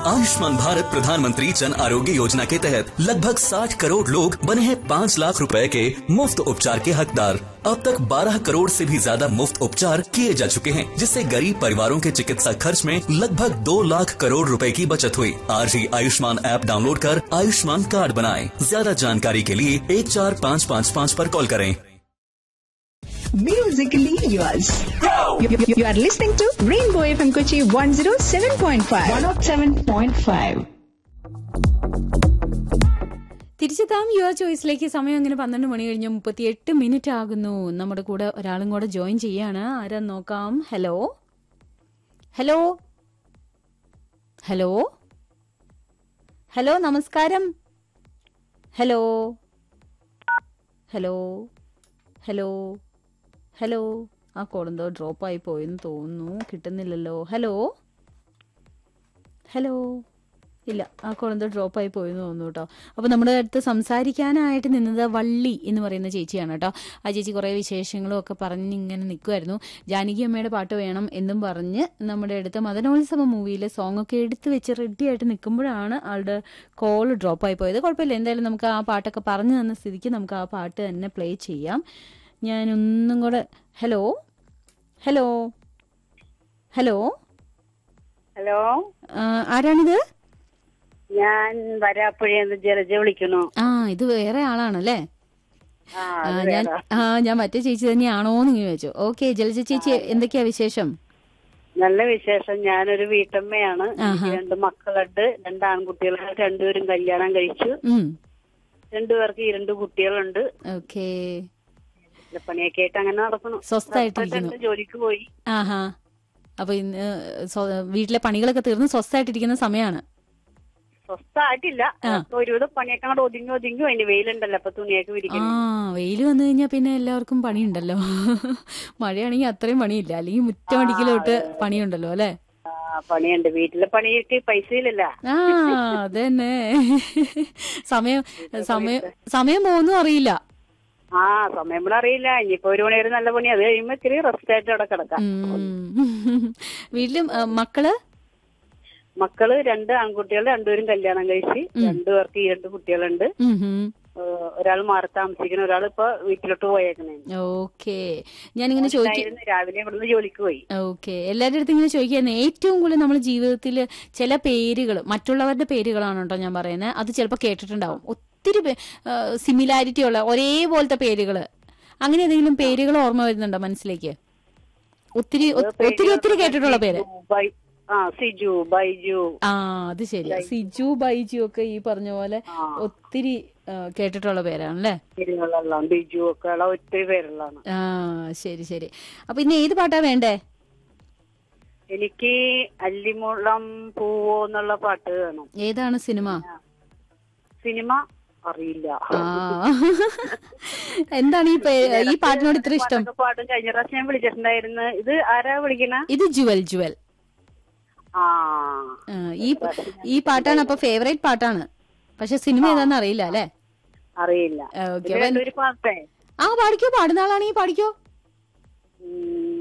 आयुष्मान भारत प्रधानमंत्री जन आरोग्य योजना के तहत लगभग 60 करोड़ लोग बने हैं 5 लाख रुपए के मुफ्त उपचार के हकदार अब तक 12 करोड़ से भी ज्यादा मुफ्त उपचार किए जा चुके हैं जिससे गरीब परिवारों के चिकित्सा खर्च में लगभग 2 लाख करोड़ रुपए की बचत हुई आज ही आयुष्मान ऐप डाउनलोड कर आयुष्मान कार्ड बनाएं ज्यादा जानकारी के लिए एक चार पाँच पाँच पाँच पर कॉल करें musically yours. You, you- you are listening to Rainbow FM Kochi 107.5. 107.5. തിരിച്ചെത്താം യുവർ ചോയ്സിലേക്ക് സമയം അങ്ങനെ പന്ത്രണ്ട് മണി കഴിഞ്ഞ് മുപ്പത്തിയെട്ട് മിനിറ്റ് ആകുന്നു നമ്മുടെ കൂടെ ഒരാളും കൂടെ ജോയിൻ ചെയ്യാണ് ആരാ നോക്കാം ഹലോ ഹലോ ഹലോ ഹലോ നമസ്കാരം ഹലോ ഹലോ ഹലോ ഹലോ ആ കോളെന്തോ ഡ്രോപ്പായി പോയെന്ന് തോന്നുന്നു കിട്ടുന്നില്ലല്ലോ ഹലോ ഹലോ ഇല്ല ആ കോളെന്തോ ഡ്രോപ്പായി പോയെന്ന് തോന്നുന്നു കേട്ടോ അപ്പോൾ നമ്മുടെ അടുത്ത് സംസാരിക്കാനായിട്ട് നിന്നത് വള്ളി എന്ന് പറയുന്ന ചേച്ചിയാണ് കേട്ടോ ആ ചേച്ചി കുറേ വിശേഷങ്ങളും ഒക്കെ പറഞ്ഞ് ഇങ്ങനെ നിൽക്കുമായിരുന്നു ജാനകി അമ്മയുടെ പാട്ട് വേണം എന്നും പറഞ്ഞ് നമ്മുടെ അടുത്ത് മദനോത്സവ മൂവിയിലെ സോങ് ഒക്കെ എടുത്ത് വെച്ച് റെഡി ആയിട്ട് നിൽക്കുമ്പോഴാണ് ആളുടെ കോൾ ഡ്രോപ്പായി പോയത് കുഴപ്പമില്ല എന്തായാലും നമുക്ക് ആ പാട്ടൊക്കെ പറഞ്ഞു തന്ന സ്ഥിതിക്ക് നമുക്ക് ആ പാട്ട് തന്നെ പ്ലേ ചെയ്യാം ഞാനൊന്നും കൂടെ ഹലോ ഹലോ ഹലോ ഹലോ ആ, ആരാണിത് ഞാൻ വരാപ്പുഴയെന്ന് ജലജ വിളിക്കുന്നു ആ ഇത് വേറെ ആളാണല്ലേ ആ ആ, അത് ഞാൻ വേറെ. ആ ഞാൻ മറ്റേ ചേച്ചി തന്നെയാണോ എന്ന് ഇങ്ങനെ വെച്ചു ഓക്കെ ജലജ ചേച്ചി എന്തൊക്കെയാ വിശേഷം നല്ല വിശേഷം ഞാനൊരു വീട്ടമ്മയാണ് ആഹാ. എനിക്ക് രണ്ട് മക്കളുണ്ട് രണ്ട് ആൺകുട്ടികളാണ് രണ്ടുപേരും കല്യാണം കഴിച്ചു ഉം രണ്ടുപേർക്ക് ഈ രണ്ട് കുട്ടികളുണ്ട് ഓക്കെ ഇല്ല, പണിയൊക്കെ ആയിട്ട് അങ്ങനെ നടക്കുന്നു സ്വസ്ഥായിട്ടിരിക്കുന്നു. ഹസ്ബൻഡ് ജോലിക്ക് പോയി ആഹാ അപ്പൊ ഇന്ന് സ്വ- വീട്ടിലെ പണികളൊക്കെ തീർന്ന് സ്വസ്ഥമായിട്ടിരിക്കുന്ന സമയമാണ് സ്വസ്ഥായിട്ടില്ല അപ്പൊ ഒരുവിധം പണിയൊക്കെ അങ്ങോട്ട് ഒതുങ്ങി ഒതുങ്ങി അതിന്റെ വെയിലുണ്ടല്ലോ അപ്പൊ തുണിയൊക്കെ ആ വിരിക്കുന്നു വെയില് വന്നു കഴിഞ്ഞാൽ പിന്നെ എല്ലാവർക്കും പണിയുണ്ടല്ലോ മഴയാണെങ്കിൽ അത്രയും പണിയില്ല അല്ലെങ്കിൽ മുറ്റം അടിക്കലോട്ട് പണിയുണ്ടല്ലോ അല്ലെ ആ, പണിയുണ്ട് വീട്ടിലെ പണിയൊക്കെ പൈസയിലല്ല ആ അതന്നെ സമയം സമയം സമയം പോകുന്നു അറിയില്ല ആ സമയം ഇവിടെ അറിയില്ല ഇനിയിപ്പോ ഒരു മണി വരെ നല്ല പണി അത് കഴിയുമ്പോ ഇത്തിരി റെസ്റ്റ് ആയിട്ട് അവിടെ കിടക്കാം ഉം. വീട്ടിലും ആ, മക്കള് മക്കള് രണ്ട് ആൺകുട്ടികൾ രണ്ടുപേരും കല്യാണം കഴിച്ച് രണ്ടുപേർക്ക് ഈ രണ്ട് കുട്ടികളുണ്ട് ഉം ഹും. ഏഹ് ഒരാൾ മാറി താമസിക്കണം ഒരാൾ ഇപ്പൊ വീട്ടിലോട്ട് പോയേക്കണേ ഓക്കെ ഞാനിങ്ങനെ ചോദിക്കും ഉണ്ടായിരുന്നു. രാവിലെ ഇവിടുന്ന് ജോലിക്ക് പോയി ഓക്കെ എല്ലാവരുടെ അടുത്ത് ഇങ്ങനെ ചോദിക്കുന്നത് ഏറ്റവും കൂടുതൽ നമ്മൾ ജീവിതത്തിൽ ചില പേരുകൾ മറ്റുള്ളവരുടെ പേരുകളാണ് കേട്ടോ ഞാൻ പറയുന്നത് അത് ചിലപ്പോൾ കേട്ടിട്ടുണ്ടാവും ഒത്തിരി സിമിലാരിറ്റി ഉള്ള ഒരേപോലത്തെ പേരുകൾ അങ്ങനെ ഏതെങ്കിലും പേരുകൾ ഓർമ്മ വരുന്നുണ്ടോ മനസ്സിലേക്ക് ഒത്തിരി ഒ- ഒത്തിരി ഒത്തിരി കേട്ടിട്ടുള്ള പേര് സിജു, ബൈ- ആ സിജു ബൈജു ആ അത് ശരിയാ സിജു ബൈജു ഒക്കെ ഈ പറഞ്ഞ പോലെ ഒത്തിരി ആ, കേട്ടിട്ടുള്ള പേരാണല്ലേ പേരുകളെല്ലാം ബിജു ഒക്കെ ഉള്ള ഒത്തിരി പേരുള്ളതാണ് ആ ശരി ശരി അപ്പൊ ഇനി ഏത് പാട്ടാ വേണ്ടേ എനിക്ക് അല്ലിമുളം പൂവോ എന്നുള്ള പാട്ട് വേണം ഏതാണ് സിനിമ സിനിമ അറിയില്ല ആ എന്താണ് ഈ പേ- ഈ പാട്ടിനോട് ഇത്ര ഇഷ്ടം പാട്ടൊക്കെ പാടും കഴിഞ്ഞ പ്രാവശ്യം ഞാൻ വിളിച്ചിട്ടുണ്ടായിരുന്നു ഇത് ആരാ വിളിക്കണ ഇത് ജുവൽ ജുവൽ ആ ആ, ഈ ഈ പാട്ടാണ് അപ്പൊ ഫേവറേറ്റ് പാട്ടാണ് പക്ഷെ സിനിമ ഏതാന്ന് അറിയില്ല അല്ലെ അറിയില്ല ഓക്കെ ഇത് രണ്ടുപേര് പാട്ടേ ആ പാടിക്കോ പാടുന്ന ആളാണെങ്കിൽ പാടിക്കോ ഉം,